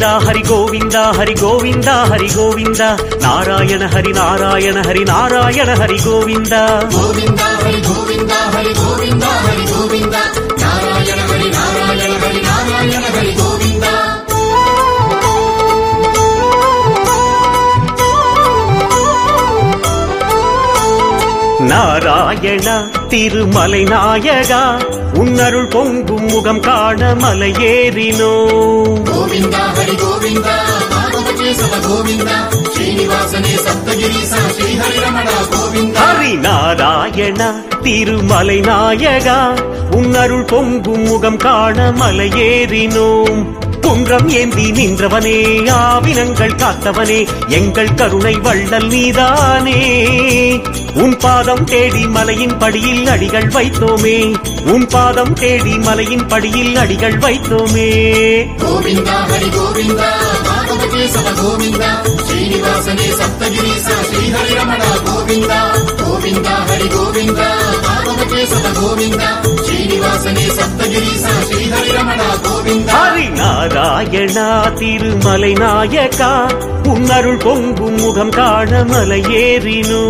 கோவிந்தா ஹரி கோவிந்தா ஹரி கோவிந்தா ஹரி கோவிந்தா நாராயண ஹரி நாராயண ஹரி நாராயண ஹரி கோவிந்தா கோவிந்தா ஹரி கோவிந்தா ஹரி கோவிந்தா ஹரி கோவிந்தா நாராயண ஹரி நாராயண ஹரி நாராயண ஹரி கோவிந்தா நாராயணா திருமலை நாயகா உன்னருள் பொங்கும் முகம் காண மலையேறினோ கோவிந்தா ஹரி கோவிந்தா மாதவ கேசவ கோவிந்தா ஸ்ரீனிவாசனே சப்தகிரீசா ஸ்ரீஹரி ரமணா கோவிந்தா ஹரி நாராயணா திருமலை நாயகா உன்னருள் பொங்கும் முகம் காண மலையேறினோம் குன்றம் ஏந்தி நின்றவனே ஆவினங்கள் காத்தவனே எங்கள் கருணை வள்ளல் நீதானே உன் பாதம் தேடி மலையின் படியில் அடிகள் வைத்தோமே உன் பாதம் தேடி மலையின் படியில் அடிகள் வைத்தோமே கோவிந்தா ஹரி கோவிந்தா மாதவ கேசவ கோவிந்தா ஸ்ரீனிவாசனே சப்தகிரீசா ஸ்ரீஹரி ரமணா கோவிந்தா கோவிந்தா ஹரி கோவிந்தா மாதவ கேசவ கோவிந்தா ஸ்ரீனிவாசனே சப்தகிரீசா ஸ்ரீஹரி ரமணா கோவிந்தா ஹரி நாராயணா திருமலை நாயகா உன்னருள் பொங்கும் முகம் காண மலையேறினோ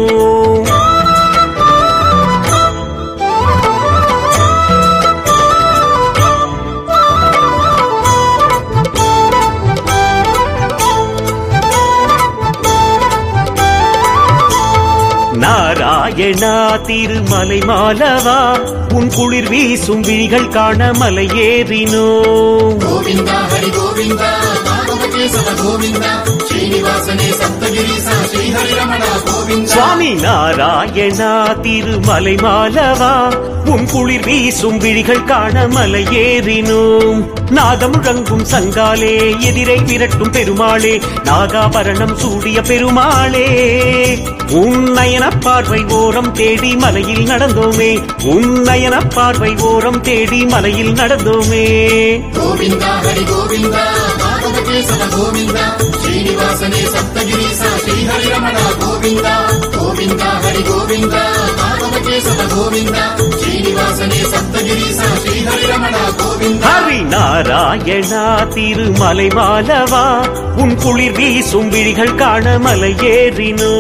நாராயணா திருமலை மாலவா உன் குளிர் வீசும் விழிகள் காண மலையேறினோ கோவிந்தா ஹரி கோவிந்தா மாதவ கேசவ கோவிந்தா ஸ்ரீனிவாசனே சப்தகிரீசா ஸ்ரீஹரி ரமணா கோவிந்தா சுவாமி நாராயணா திருமலை மாலவா உன் குளிர் வீசும் விழிகள் காண மலையேறினோம் நாதமுழங்கும் சங்காலே எதிரை விரட்டும் பெருமாளே நாகாபரணம் சூடிய பெருமாளே உன் நயன பார்வை ஓரம் தேடி மலையில் நடந்தோமே உன் நயன பார்வை ஓரம் தேடி மலையில் நடந்தோமே கோவிந்தா ஹரி கோவிந்தா மாதவ கேசவ கோவிந்தா ஸ்ரீனிவாசனே சப்தகிரீசா ஸ்ரீஹரி ரமணா கோவிந்தா கோவிந்தா ஹரி கோவிந்தா மாதவ கேசவ கோவிந்தா ஸ்ரீனிவாசனே சப்தகிரீசா ஸ்ரீஹரி ரமணா கோவிந்தா ஹரி நாராயணா திருமலை மாலவா உன் குளிர் வீசும் விழிகள் காண மலையேறினோ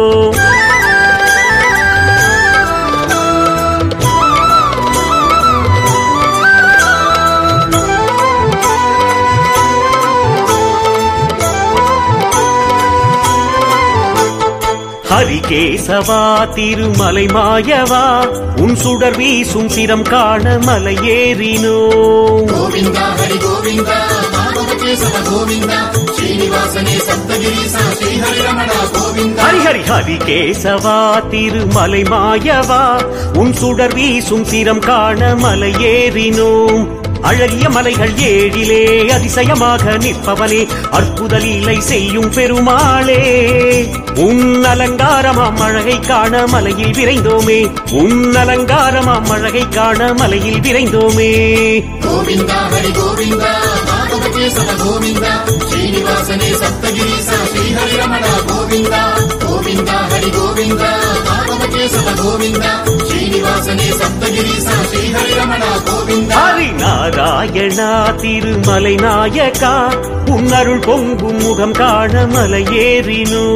ஹரிகேசவா திருமலை மாயவா உன் சுடர் வீசும் சிரம் காண மலையேறினோ கோவிந்தா ஹரி கோவிந்தா மாதவ கேசவ கோவிந்தா ஸ்ரீனிவாசனே சப்தகிரீசா ஸ்ரீஹரி ரமணா கோவிந்தா ஹரி ஹரி ஹரி கேசவா திருமலை மாயவா உன் சுடர் வீசும் சிரம் காண மலையேறினோம் அழகிய மலைகள் ஏழிலே அதிசயமாக நிற்பவனே அற்புத லீலை செய்யும் பெருமாளே உன் அலங்காரமாம் அழகை காண மலையில் விரைந்தோமே உன் அலங்காரமாம் அழகை காண மலையில் விரைந்தோமே கோவிந்தா ஹரி கோவிந்தா மாதவ கேசவ கோவிந்தா ஸ்ரீனிவாசனே சப்தகிரீசா ஸ்ரீஹரி ரமணா கோவிந்தா கோவிந்தா ஹரி கோவிந்தா மாதவ கேசவ கோவிந்தா ஸ்ரீனிவாசனே சப்தகிரீசா ஸ்ரீஹரி ரமணா கோவிந்தா ஹரி நாராயணா திருமலை நாயகா உன்னருள் பொங்கும் முகம் காண மலையேறினோ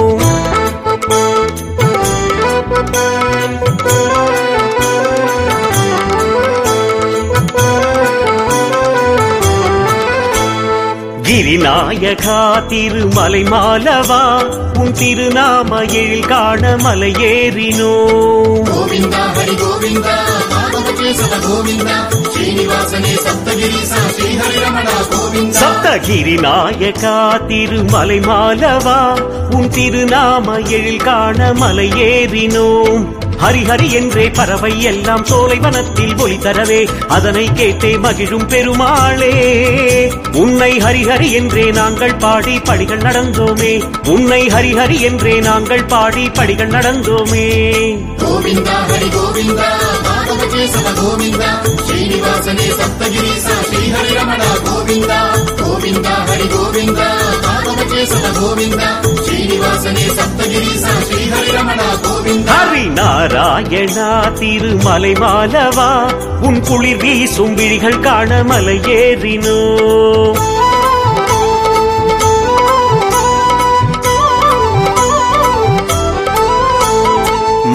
கிரிநாயகா திருமலை மாலவா உன் திருநாம எழில் காண மலையேறினோ கோவிந்தா ஹரி கோவிந்தா மாதவ கேசவ கோவிந்தா ஸ்ரீனிவாசனே சப்தகிரீசா ஸ்ரீஹரி ரமணா கோவிந்தா சப்தகிரி நாயகா திருமலை மாலவா உன் திருநாம எழில் காண மலையேறினோம் ஹரிஹரி என்றே பறவை எல்லாம் சோலை வனத்தில் ஒளி தரவே அதனை கேட்டே மகிழும் பெருமாளே உன்னை ஹரிஹரி என்றே நாங்கள் பாடி படிகள் நடந்தோமே உன்னை ஹரிஹரி என்றே நாங்கள் பாடி படிகள் நடந்தோமே கோவிந்தா ஹரி கோவிந்தா மாதவ கேசவ கோவிந்தா ஸ்ரீனிவாசனே சப்தகிரீசா ஸ்ரீஹரி ரமணா கோவிந்தா கோவிந்தா ஹரி கோவிந்தா மாதவ கேசவ கோவிந்தா ஸ்ரீனிவாசனே சப்தகிரீசா ஸ்ரீஹரி ரமணா கோவிந்தா ஹரி நாராயணா திருமலை மாலவா உன் குளிர் வீசும் விழிகள் காண மலையேறினோ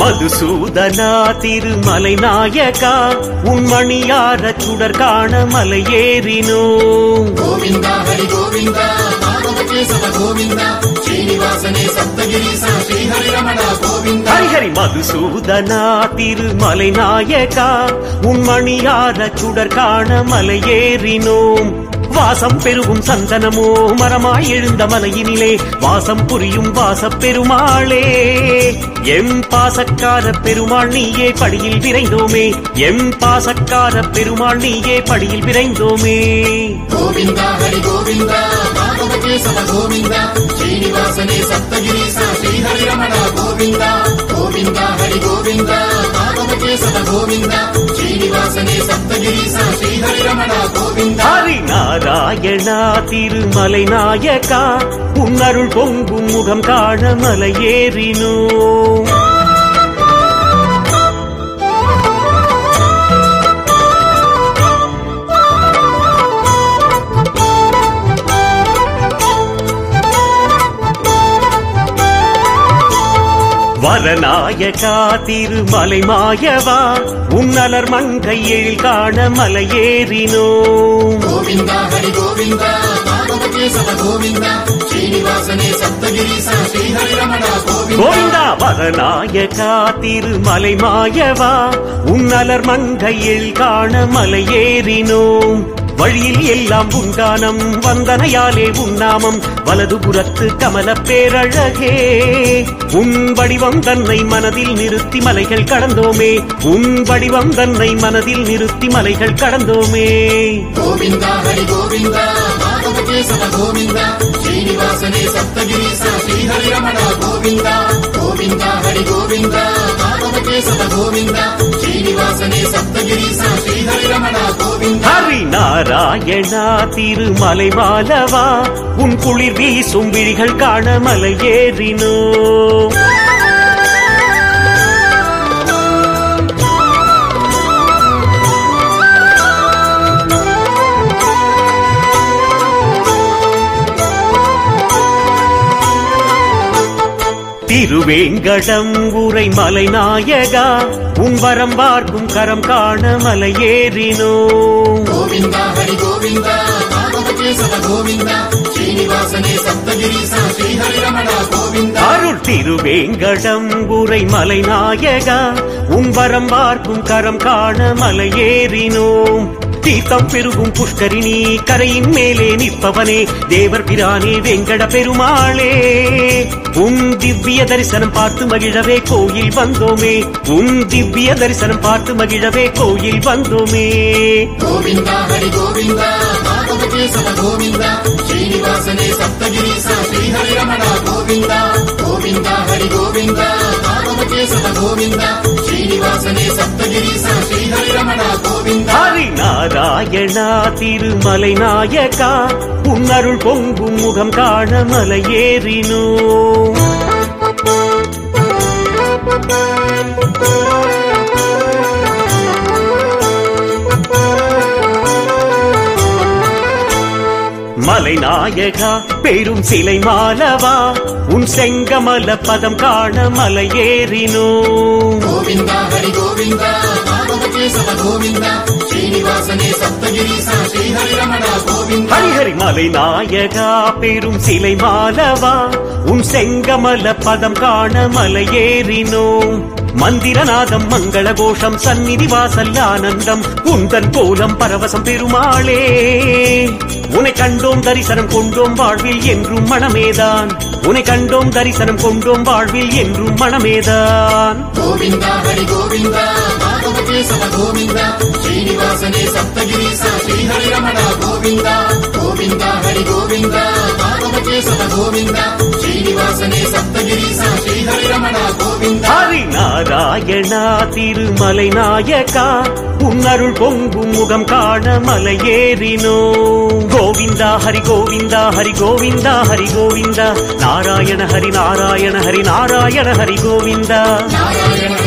மதுசூதனா திருமலை நாயகா உன் மணியார சுடர் காண மலை ஏறினோம் கோவிந்தா ஹரி கோவிந்தா மாதவ கேசவ கோவிந்தா ஸ்ரீனிவாசனே சப்தகிரீசா ஸ்ரீஹரி ரமணா கோவிந்தா ஹரிஹரி மதுசூதனா திருமலை நாயகா உன் மணியார சுடர் காண மலை ஏறினோம் வாசம் பெருகும் சந்தனமோ மரமாய் எழுந்த மலையினிலே வாசம் புரியும் வாசப் பெருமாளே எம் பாசக்கார பெருமாள் நீயே படியில் விரைந்தோமே எம் பாசக்கார பெருமாள் நீயே படியில் விரைந்தோமே கோவிந்தா ஹரி கோவிந்தா மாதவ கேசவ கோவிந்தா ஸ்ரீனிவாசனே சப்தகிரீசா ஸ்ரீஹரி ரமணா கோவிந்தா கோவிந்தா ஹரி கோவிந்தா மாதவ கேசவ கோவிந்தா ஸ்ரீனிவாசனே சப்தகிரீசா ஸ்ரீஹரி ரமணா கோவிந்தா ஹரி நாராயணா திருமலை நாயகா உன்னருள் பொங்கும் முகம் காண மலை ஏறினோம் வரநாயகா திருமலை மாயவா உன்னலர் மங்கை எழில் காண மலை ஏறினோம் கோவிந்தா ஹரி கோவிந்தா மாதவ கேசவ கோவிந்தா ஸ்ரீனிவாசனே சப்தகிரீசா ஸ்ரீஹரி ரமணா கோவிந்தா கோவிந்தா வரநாயகா திருமலை மாயவா உன்னலர் மங்கையில் காண மலை ஏறினோம் வழியில் எல்லாம் உண்டானம் வந்தனையாலே உன்னாமம் வலதுபுறத்து கமல பேரழகே உன் வடிவம் தன்னை மனதில் நிறுத்தி மலைகள் கடந்தோமே உன் வடிவம் தன்னை மனதில் நிறுத்தி மலைகள் கடந்தோமே கோவிந்தா ஹரி கோவிந்தா மாதவ கேசவ கோவிந்தா ஸ்ரீனிவாசனே சப்தகிரீசா ஸ்ரீஹரி ரமணா கோவிந்தா கோவிந்தா ஹரி கோவிந்தா மாதவ கேசவ கோவிந்தா ஸ்ரீனிவாசனே சப்தகிரீசா ஸ்ரீஹரி ரமணா கோவிந்தா ஹரி நாராயணா திருமலை மாலவா உன் குளிர் வீசும் விழிகள் காண மலை ஏறினோ திருவேங்கடம் உரை மலை நாயகா உன் வரம் பார்க்கும் கரம் காண மலை ஏறினோ கோவிந்தா ஹரி கோவிந்தா மாதவ கேசவ கோவிந்தா ஸ்ரீனிவாசனே சப்தகிரீசா ஸ்ரீஹரி ரமணா கோவிந்தா அருள் திருவேங்கடம் உரை மலை நாயகா உன் வரம் பார்க்கும் கரம் காண மலை ஏறினோம் தீர்த்தம் பெருகும் புஷ்கரிணி கரையின் மேலே நிற்பவனே தேவர் பிரானே வெங்கட பெருமாளே உன் திவ்ய தரிசனம் பார்த்து மகிழவே கோயில் வந்தோமே உன் திவ்ய தரிசனம் பார்த்து மகிழவே கோயில் வந்தோமே கோவிந்தா ஹரி கோவிந்தா மாதவ கேசவ கோவிந்தா ஸ்ரீனிவாசனே சப்தகிரீசா ஸ்ரீஹரி ரமணா கோவிந்தா கோவிந்தா ஹரி கோவிந்தா மாதவ கேசவ கோவிந்தா ஸ்ரீனிவாசனே சப்தகிரீசா ஸ்ரீஹரி ரமணா கோவிந்தா ஹரி நாராயணா திருமலை நாயகா உன்னருள் பொங்கும் முகம் காண மலை ஏறினோ மலை நாயகா பெரும் சிலை மாலவா உன் செங்கமல பதம் காண மலை ஏறினோ கோவிந்தா ஹரி கோவிந்தா மாதவ கேசவ கோவிந்தா ஸ்ரீனிவாசனே சப்தகிரீசா ஸ்ரீஹரி ரமணா கோவிந்தா ஹரிஹரி மலை நாயகா பெரும் சிலை மாலவா உன் செங்கமல பதம் காண மலை ஏறினோம் மந்திரநாதம் மங்கள கோஷம் சந்நிதி வாசல் ஆனந்தம் உந்தன் கோலம் பரவசம் பெருமாளே உனை கண்டோம் தரிசனம் கொண்டோம் வாழ்வில் என்றும் மனமேதான் உனை கண்டோம் தரிசனம் கொண்டோம் வாழ்வில் என்றும் மனமேதான் கோவிந்தா ஹரி கோவிந்தா மாதவ கேசவ கோவிந்தா ஸ்ரீனிவாசனே சப்தகிரீசா ஸ்ரீஹரி ரமணா கோவிந்தா கோவிந்தா ஹரி கோவிந்தா மாதவ கேசவ கோவிந்தா ஸ்ரீனிவாசனே சப்தகிரீசா ஸ்ரீஹரி ரமணா கோவிந்தா ஹரி நாராயணா திருமலை நாயகா உன்னருள் பொங்கும் முகம் காண மலை ஏறினோ கோவிந்தா ஹரி கோவிந்தா ஹரி கோவிந்தா ஹரி கோவிந்தா நாராயண ஹரி நாராயண ஹரி நாராயண ஹரி கோவிந்தா நாராயண